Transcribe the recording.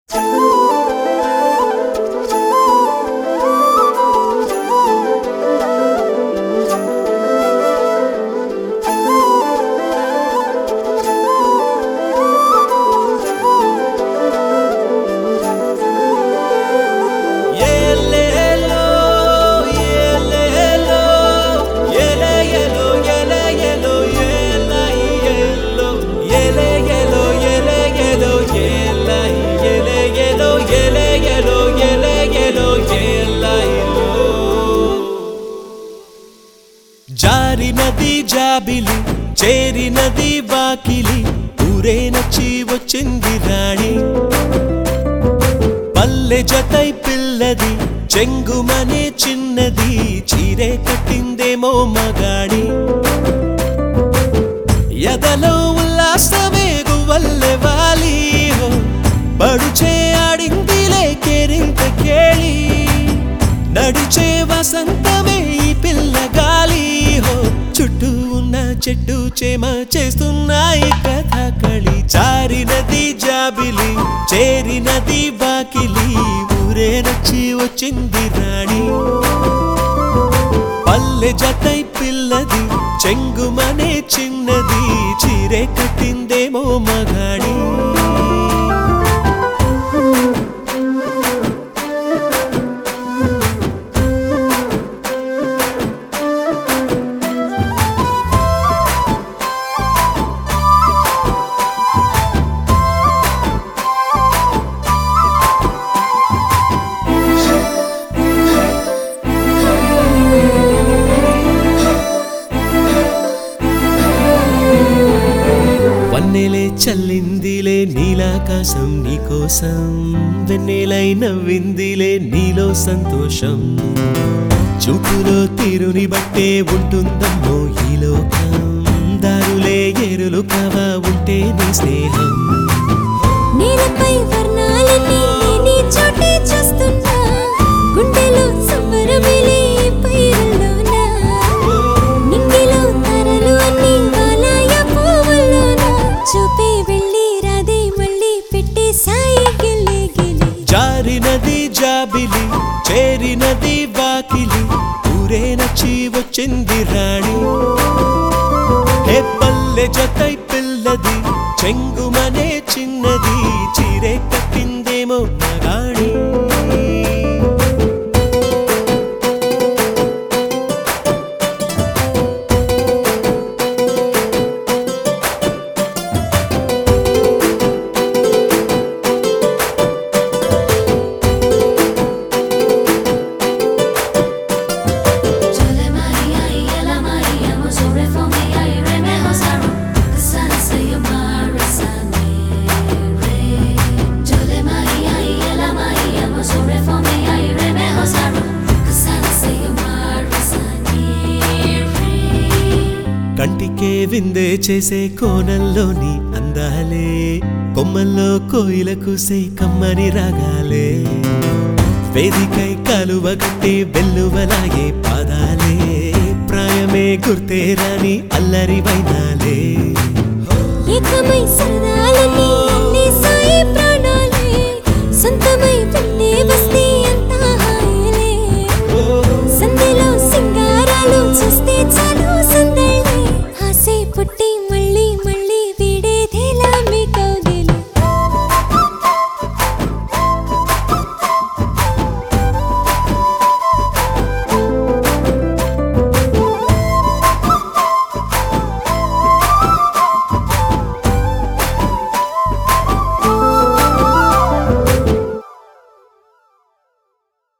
జారినది జాబిలి చేరినది వాకిలి ఊరే నచ్చి వచ్చింది రాణి పల్లె జతై పిల్లది చెంగుమనే చిన్నది చీరే కట్టిందేమో మగాడి ఎదలో ఉల్లాసమే గువల్లె వాలి హో పడుచే ఆడిందిలే కేరింత కేళి నడిచే వసంతమే ఈ పిల్ల గాలి హో చుట్టూ ఉన్న చెట్టు చేమ చేస్తున్నాయి కథ కళి చారినది జాబిలి చేరినది బాకిలి ఊరే నచ్చి వచ్చింది రాణి పల్లె జతై పిల్లది చెంగుమనే చిన్నది చీరే కట్టిందేమో మగాడి వన్నెలే చల్లిందిలే నీలాకాశం నీకోసం వెన్నెలై నవ్విందిలే నీలో సంతోషం చూపులో తీరుని బట్టే ఉంటుందమ్మో ఈ లోకం దారులే ఎరులు కావా ఉంటే నీ స్నేహం నేలపై వర్ణాలన్నీ నీ చోటే చూస్తున్నా గుండెలో సంబరమిలే పైరుల్లోన నింగిలో తరలు అన్ని వాలాయ పువ్వుల్లోన చూపే వెళ్ళి రాదే మళ్ళీ పెట్టే సాయి గిల్లి గిలి జారినది జాబిలి చేరినది వాకిలి ఊరే నచ్చి వచ్చింది రాణి హే పల్లె జతై పిల్లది చెంగుమనే చిన్నది చీరే కట్టిందేమో మగాణి Chole Maria y a la Maria, mo sobre fomea y remejo saru, kasana sayo marasane re. Chole Maria y a la Maria, mo sobre fomea y remejo saru, kasana sayo marasane re. కంటికే విందే చేసే కోణంలోని అందాలే కొమ్మల్లో కోయిల కూసే కమ్మని రాగాలే వేదికై కాలువగట్టే వెల్లువలాగే పాదాలే ప్రాయమే గుర్తే రాని అల్లరి వైనాలే ఏకమై సరదాలని అన్ని సాయి